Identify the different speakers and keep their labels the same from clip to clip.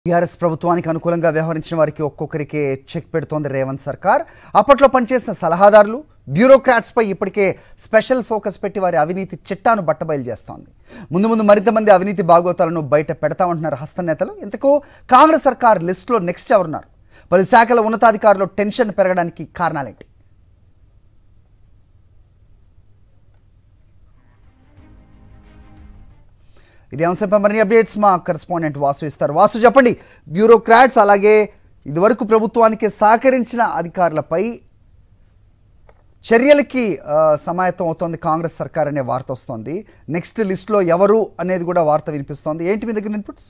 Speaker 1: TRS ప్రభుత్వానికి అనుకూలంగా వ్యవహరించిన వారికి ఒక్కొక్కరికి చెక్ పెడుతోంది రేవంత్ సర్కార్ అప్పట్లో పనిచేసిన సలహాదారులు బ్యూరోక్రాట్స్ పై ఇప్పటికే స్పెషల్ ఫోకస్ పెట్టి వారి అవినీతి చిట్టాను బట్టబయలు చేస్తోంది ముందు ముందు మరింత మంది అవినీతి బాగోతాలను బయట పెడతామంటున్నారు హస్త నేతలు ఇంతకు కాంగ్రెస్ సర్కార్ లిస్టులో నెక్స్ట్ ఎవరున్నారు పలు శాఖల ఉన్నతాధికారులు టెన్షన్ పెరగడానికి కారణాలేంటి ఇదే అంశంపై మరిన్ని అప్డేట్స్ మా కరెస్పాండెంట్ వాసు ఇస్తారు వాసు చెప్పండి బ్యూరోక్రాట్స్ అలాగే ఇదివరకు ప్రభుత్వానికి సహకరించిన అధికారులపై చర్యలకి ఆ, సమాయత్తం అవుతోంది కాంగ్రెస్ సర్కార్ అనే వార్త వస్తోంది నెక్స్ట్ లిస్ట్లో ఎవరు అనేది కూడా వార్త వినిపిస్తోంది ఏంటి మీ దగ్గర ఇన్పుట్స్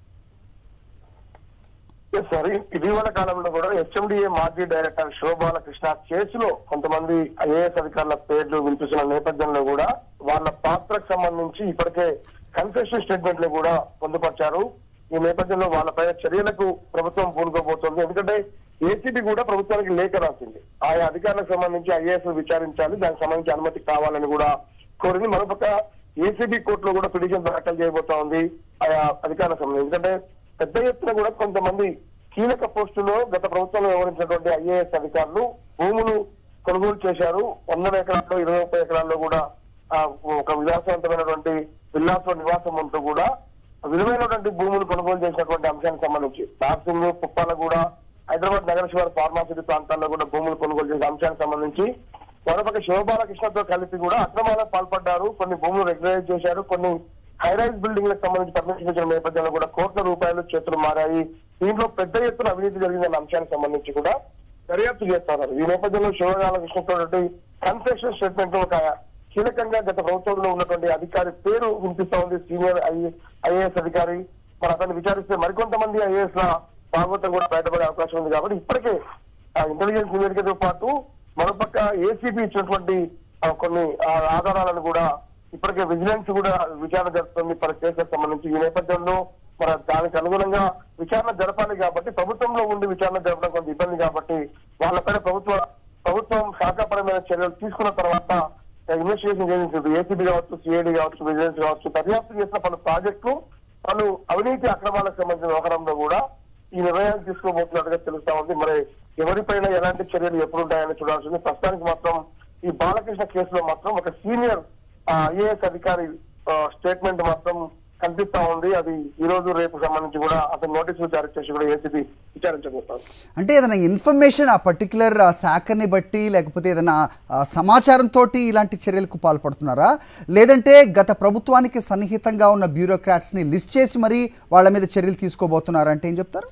Speaker 2: ఎస్ సార్ ఇటీవల కాలంలో కూడా హెచ్ఎండిఏ మాజీ డైరెక్టర్ శోభాలకృష్ణ కేసులో కొంతమంది ఐఏఎస్ అధికారుల పేర్లు వినిపిస్తున్న నేపథ్యంలో కూడా వాళ్ళ పాత్రకు సంబంధించి ఇప్పటికే కన్ఫెషన్ స్టేట్మెంట్లు కూడా పొందుపరిచారు ఈ నేపథ్యంలో వాళ్ళపై చర్యలకు ప్రభుత్వం పూనుకోబోతోంది ఎందుకంటే ఏసీబీ కూడా ప్రభుత్వానికి లేఖ రాసింది ఆయా అధికారులకు సంబంధించి ఐఏఎస్ విచారించాలి దానికి సంబంధించి అనుమతి కావాలని కూడా కోరింది మరోపక్క ఏసీబీ కోర్టులో కూడా పిటిషన్ దాఖలు చేయబోతా ఉంది ఆయా అధికారులకు సంబంధించి ఎందుకంటే పెద్ద ఎత్తున కూడా కొంతమంది కీలక పోస్టులో గత ప్రభుత్వంలో వ్యవహరించినటువంటి ఐఏఎస్ అధికారులు భూములు కొనుగోలు చేశారు వందల ఎకరాల్లో ఇరవై ముప్పై ఎకరాల్లో కూడా ఆ, ఒక విలాసవంతమైనటువంటి విల్లాస నివాసం ఉంటూ కూడా విలువైనటువంటి భూములు కొనుగోలు చేసినటువంటి అంశానికి సంబంధించి నార్సింగ్ పుప్పాల కూడా హైదరాబాద్ నగర శివారు ఫార్మాసిటీ ప్రాంతాల్లో కూడా భూములు కొనుగోలు చేసే అంశానికి సంబంధించి మరోపక్క శివబాలకృష్ణతో కలిపి కూడా అక్రమాలకు పాల్పడ్డారు కొన్ని భూములు రెగ్యులైజ్ చేశారు కొన్ని హైరైజ్ బిల్డింగ్ లకు సంబంధించి పర్మిషన్ ఇచ్చిన నేపథ్యంలో కూడా కోట్ల రూపాయలు చేతులు మారాయి దీంట్లో పెద్ద ఎత్తున అవినీతి జరిగిందన్న అంశానికి సంబంధించి కూడా దర్యాప్తు చేస్తున్నారు ఈ నేపథ్యంలో శివబాలకృష్ణతో కన్ఫెషన్ స్టేట్మెంట్ ఒక కీలకంగా గత ప్రభుత్వంలో ఉన్నటువంటి అధికారి పేరు వినిపిస్తా ఉంది సీనియర్ ఐఏఎస్ అధికారి మరి అతన్ని విచారిస్తే మరికొంతమంది ఐఏఎస్ ల భాగవతం కూడా బయటపడే అవకాశం ఉంది కాబట్టి ఇప్పటికే ఇంటెలిజెన్స్ నివేదికతో పాటు మరోపక్క ఏసీబీ ఇచ్చినటువంటి ఆ, కొన్ని ఆ, ఆధారాలను కూడా ఇప్పటికే విజిలెన్స్ కూడా విచారణ జరుపుతుంది పలు కేసులకు సంబంధించి ఈ నేపథ్యంలో మరి దానికి అనుగుణంగా విచారణ జరపాలి కాబట్టి ప్రభుత్వంలో ఉండి విచారణ జరపడం కొంత ఇబ్బంది కాబట్టి వాళ్ళపైన ప్రభుత్వ ప్రభుత్వం శాఖాపరమైన చర్యలు తీసుకున్న తర్వాత ఇన్వెస్టిగేషన్ చేసింది ఏసీబీ కావచ్చు సిఐడి కావచ్చు విజిలెన్స్ కావచ్చు దర్యాప్తు చేసిన పలు ప్రాజెక్టులు పలు అవినీతి అక్రమాలకు సంబంధించిన వ్యవహారంలో కూడా ఈ నిర్ణయాలు తీసుకోబోతున్నట్టుగా తెలుస్తా ఉంది మరి ఎవరిపైన ఎలాంటి చర్యలు ఎప్పుడు ఉంటాయని చూడాల్సింది ప్రస్తుతానికి మాత్రం ఈ బాలకృష్ణ కేసులో మాత్రం ఒక సీనియర్ ఐఏఎస్ అధికారి స్టేట్మెంట్ మాత్రం కనిపిస్తా ఉంది అది ఈ రోజు రేపు సంబంధించి కూడా అతను నోటీసులు జారీ చేసి కూడా ఏసీబీ విచారించబోతారు
Speaker 1: అంటే ఏదైనా ఇన్ఫర్మేషన్ ఆ పర్టికులర్ శాఖని బట్టి లేకపోతే ఏదైనా ఆ, సమాచారంతో ఇలాంటి చర్యలకు పాల్పడుతున్నారా లేదంటే గత ప్రభుత్వానికి సన్నిహితంగా ఉన్న బ్యూరోక్రాట్స్ని లిస్ట్ చేసి మరీ వాళ్ళ మీద చర్యలు తీసుకోబోతున్నారా అంటే ఏం చెప్తారు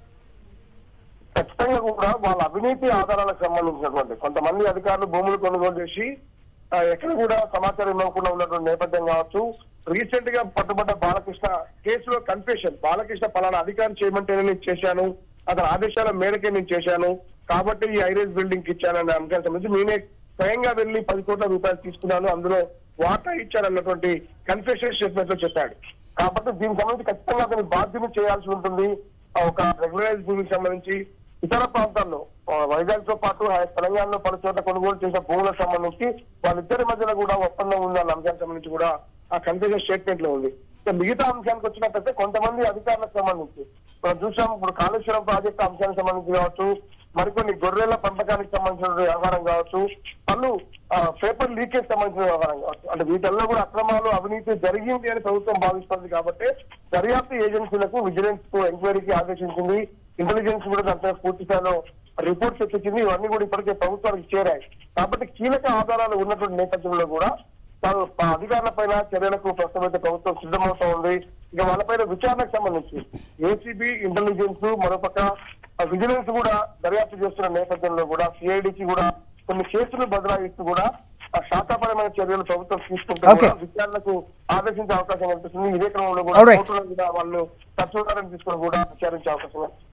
Speaker 2: ఖచ్చితంగా కూడా వాళ్ళ అవినీతి ఆధారాలకు సంబంధించినటువంటి కొంతమంది అధికారులు భూములు కొనుగోలు చేసి ఆ, ఎక్కడ కూడా సమాచారం ఇవ్వకుండా ఉన్నటువంటి నేపథ్యం కావచ్చు రీసెంట్ గా పట్టుబడ్డ బాలకృష్ణ కేసులో కన్ఫెషన్ బాలకృష్ణ పలానా అధికారి చేయమంటే నేను చేశాను అతని ఆదేశాల మేరకే నేను చేశాను కాబట్టి ఈ ఐరేజ్ బిల్డింగ్ కి ఇచ్చాననే అంశానికి సంబంధించి నేనే స్వయంగా వెళ్లి పది కోట్ల రూపాయలు తీసుకున్నాను అందులో వాటా ఇచ్చానన్నటువంటి కన్ఫెషన్ స్టేట్మెంట్ లో చెప్పాడు కాబట్టి దీనికి సంబంధించి ఖచ్చితంగా అతని బాధ్యత చేయాల్సి ఉంటుంది ఆ, ఒక రెగ్యులరైజ్ భూమికి సంబంధించి ఇతర ప్రాంతాల్లో ఆ, వైజాగ్ తో పాటు ఆ తెలంగాణలో పలు చోట్ల కొనుగోలు చేసిన భూములకు సంబంధించి వాళ్ళిద్దరి మధ్యలో కూడా ఒప్పందం ఉంది అన్న అంశానికి సంబంధించి కూడా ఆ కన్ఫ్యూజన్ స్టేట్మెంట్ లో ఉంది ఇక మిగతా అంశానికి వచ్చినట్టయితే కొంతమంది అధికారులకు సంబంధించి మనం చూసాం ఇప్పుడు కాళేశ్వరం ప్రాజెక్టు అంశానికి సంబంధించి కావచ్చు మరికొన్ని గొర్రెల పెంపకానికి సంబంధించిన వ్యవహారం కావచ్చు పలు ఆ, పేపర్ లీకేజ్ సంబంధించిన వ్యవహారం కావచ్చు అంటే వీటల్లో కూడా అక్రమాలు అవినీతి జరిగింది అని ప్రభుత్వం భావిస్తుంది కాబట్టి దర్యాప్తు ఏజెన్సీలకు విజిలెన్స్ కు ఎంక్వైరీకి ఆదేశించింది ఇంటెలిజెన్స్ కూడా దాంట్లో పూర్తి స్థాయిలో రిపోర్ట్స్ తెచ్చింది ఇవన్నీ కూడా ఇప్పటికే ప్రభుత్వానికి చేరాయి కాబట్టి కీలక ఆధారాలు ఉన్నటువంటి నేపథ్యంలో కూడా తాను ఆ అధికారుల పైన చర్యలకు ప్రస్తుతం అయితే ప్రభుత్వం సిద్ధమవుతా ఉంది ఇక వాళ్ళపైన విచారణకు సంబంధించి ఏసీబీ ఇంటెలిజెన్స్ మరోపక్క ఆ విజిలెన్స్ కూడా దర్యాప్తు చేస్తున్న నేపథ్యంలో కూడా సిఐడికి కూడా కొన్ని కేసులు బదలాయిస్తూ కూడా ఆ శాఖాపరమైన చర్యలు ప్రభుత్వం తీసుకుంటే
Speaker 1: Okay.
Speaker 2: కూడా విచారణకు ఆదేశించే అవకాశం కనిపిస్తుంది ఇదే క్రమంలో కూడా
Speaker 1: Alright.
Speaker 2: కోర్టులో కూడా వాళ్ళు తత్వధారం తీసుకుని కూడా విచారించే అవకాశం